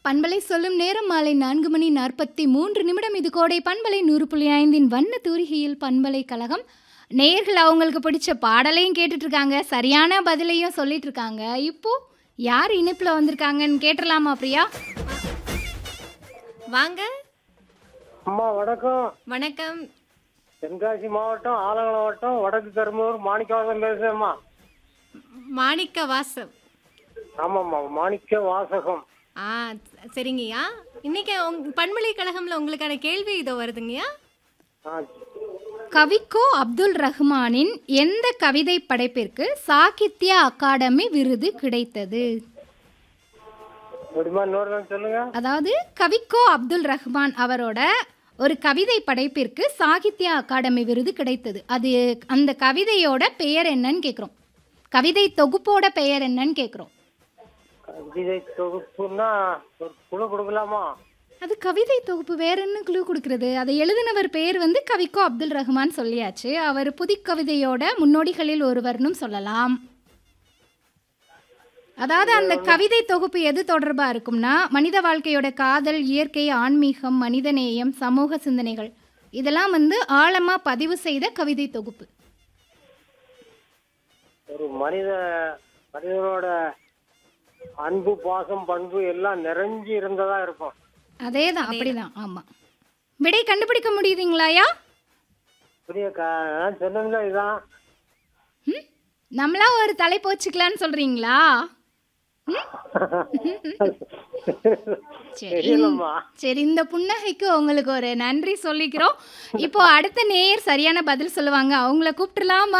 பண்பலை சொல்லும் நேரம் மாலை நான்கு மணி நாற்பத்தி மூன்று நிமிடம் இது கோடை பண்பலை நூறு புள்ளி ஐந்தின் வண்ண தூரிகையில் பண்பலை கழகம் நேர்கள் அவங்களுக்கு பிடிச்ச பாடலையும் கேட்டுட்டு இருக்காங்க சரியான பதிலையும் சொல்லிட்டு இருக்காங்க இப்போ யார் இணைப்பில் வந்திருக்காங்கன்னு கேட்டுடலாமா பிரியா வாங்க அம்மா வணக்கம் வணக்கம் தென்காசி மாவட்டம் ஆலங்குளம் வட்டம் வடக்கு கரும்பூர் மாணிக்கவாசம் பேசுறேம்மா மாணிக்க வாசம் ஆமாம்மா மாணிக்க வாசகம் ஆ சரிங்கய்யா இன்னைக்கு உங் பண்பலை கழகம்ல உங்களுக்கான கேள்வி இதோ வருதுங்கய்யா ஆ கவிக்கோ அப்துல் ரஹ்மானின் எந்த கவிதை படைப்பிற்கு சாகித்ய அகாடமி விருது கிடைத்தது எப்படிமா இன்னொரு தடவை சொல்லுங்க அதாவது கவிக்கோ அப்துல் ரஹ்மான் அவரோட ஒரு கவிதை படைப்பிற்கு சாகித்ய அகாடமி விருது கிடைத்தது அது அந்த கவிதையோட பெயர் என்னன்னு கேட்குறோம் கவிதை தொகுப்போட பெயர் என்னன்னு கேட்குறோம் கவிதை தொகுப்புன்னா ஒரு குழு கொடுக்கலாமா அது கவிதை தொகுப்பு வேற என்ன குழு கொடுக்கிறது அதை எழுதினவர் பெயர் வந்து கவிக்கோ அப்துல் ரஹ்மான் சொல்லியாச்சு அவர் புதுக்கவிதையோட முன்னோடிகளில் ஒருவர்னும் சொல்லலாம் அதாவது அந்த கவிதை தொகுப்பு எது தொடர்பா இருக்கும்னா மனித வாழ்க்கையோட காதல் இயற்கை ஆன்மீகம் மனிதநேயம் சமூக சிந்தனைகள் இதெல்லாம் வந்து ஆழமா பதிவு செய்த கவிதை தொகுப்பு ஒரு மனித மனிதனோட அன்பு பாசம் பண்பு எல்லாம் நிறைஞ்சு இருந்ததா இருக்கும் அதே தான் அப்படிதான் ஆமா விடை கண்டுபிடிக்க முடியுதுங்களாயா புரிய நான் சொன்னீங்களா இதான் ம்? நம்மளா ஒரு தலைப்பு வச்சுக்கலான்னு சொல்றீங்களா சரி தெரியலம்மா சரி இந்த புன்னகைக்கு உங்களுக்கு ஒரு நன்றி சொல்லிக்கிறோம் இப்போ அடுத்த நேயர் சரியான பதில் சொல்லுவாங்க அவங்கள கூப்பிட்டுலாமா